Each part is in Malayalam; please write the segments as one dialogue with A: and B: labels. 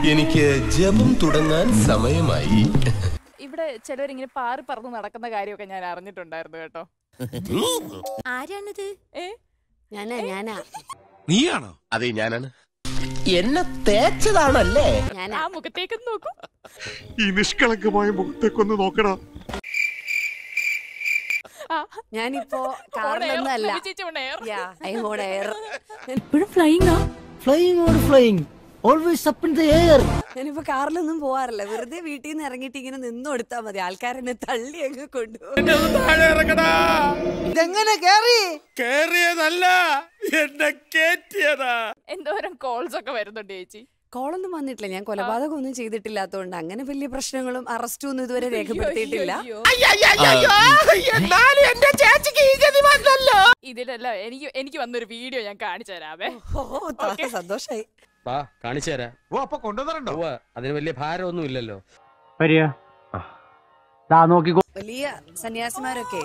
A: എനിക്ക് ജപം തുടങ്ങാൻ സമയമായി
B: ഇവിടെ ചിലവരിങ്ങനെ പാറി പറന്ന് നടക്കുന്ന കാര്യമൊക്കെ ഞാൻ അറിഞ്ഞിട്ടുണ്ടായിരുന്നു കേട്ടോ
C: ആരാണിത്
B: ഏ
C: ഞാനാ ഞാനാ
D: നീയാണോ
A: അതെ ഞാനാണ് എന്നെ തേച്ചതാണല്ലേ
C: ഞാനാ
B: ആ മുഖത്തേക്ക് നോക്കൂ
D: ഈ നിഷ്കളങ്കമായ മുഖത്തേക്കൊന്ന് നോക്കടാ
B: ആ,
C: ഞാനിപ്പോ
B: on air,
C: കാറിലൊന്നും അല്ല
B: ലവി ചേച്ചി on air.
C: Yeah I on air
B: ഇപ്പോഴും ഫ്ലൈയിങ് ആ
E: Flying or flying, always up in the air.
C: ഞാനിപ്പോ കാറിലൊന്നും പോവാറില്ല വെറുതെ വീട്ടിൽ നിന്ന് ഇറങ്ങിയിട്ട് ഇങ്ങനെ നിന്ന് കൊടുത്താൽ മതി ആൾക്കാരെന്നെ തള്ളി അങ്ങ് കൊണ്ടുപോകും
E: ഇതെങ്ങനെ കേറി
D: കേറിയതല്ല എന്നെ കേറ്റിയതാ
B: എന്തോരം കോൾസ് ഒക്കെ വരുന്നുണ്ട് ചേച്ചി
C: കോളൊന്നും വന്നിട്ടില്ല ഞാൻ കൊലപാതകം ഒന്നും ചെയ്തിട്ടില്ലാത്തതുകൊണ്ട് അങ്ങനെ വലിയ പ്രശ്നങ്ങളും അറസ്റ്റും ഒന്നും ഇതുവരെ രേഖപ്പെടുത്തിയിട്ടില്ല
B: അയ്യോ,
A: എന്നാലും എന്റെ ചേച്ചിക്ക് ഈ ഗതി വന്നല്ലോ
B: ഇതിലല്ല എനിക്ക് എനിക്ക് വന്നൊരു വീഡിയോ ഞാൻ കാണിച്ചു തരാവേ
C: ഓ ത- സന്തോഷായി
F: വാ കാണിച്ചു തരാം
D: ഓ അപ്പൊ കൊണ്ടുവന്നിട്ടുണ്ടോ
F: ഉവ്വ, അതിന് വലിയ ഭാരമൊന്നും ഇല്ലല്ലോ
E: വരിക ദാ നോക്കിക്കോ
C: വലിയ സന്യാസിമാരൊക്കെ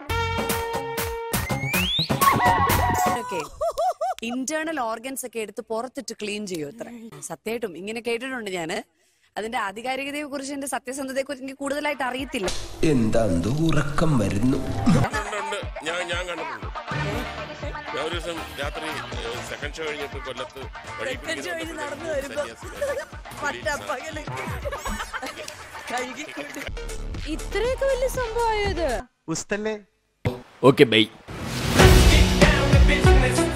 C: ഒക്കെ ഇന്റേണൽ ഓർഗൻസ് ഒക്കെ എടുത്ത് പുറത്തിട്ട് ക്ലീൻ ചെയ്യും അത്ര സത്യമായിട്ടും ഇങ്ങനെ കേട്ടിട്ടുണ്ട് ഞാന് അതിന്റെ ആധികാരികതയെ കുറിച്ച് എന്റെ സത്യസന്ധതയെ കുറിച്ച് എനിക്ക് കൂടുതലായിട്ട് അറിയത്തില്ല
A: എന്താ ഉറക്കം വരുന്നു
G: ഞാൻ ഞാൻ കണ്ടിട്ടുണ്ട് ഞാൻ ഒരു ദിവസം രാത്രി സെക്കൻഡ് ഷോ കഴിഞ്ഞിട്ട് കൊല്ലത്ത് വഴി
C: Second show കഴിഞ്ഞ് നടന്നു വരുമ്പോ പട്ടപ്പകല് കഴുകിക്കൊണ്ട്
B: ഇത്രയൊക്കെ വലിയ സംഭവമായത്
D: ഉസ്തല്ലേ
F: ഓക്കെ ബൈ
H: business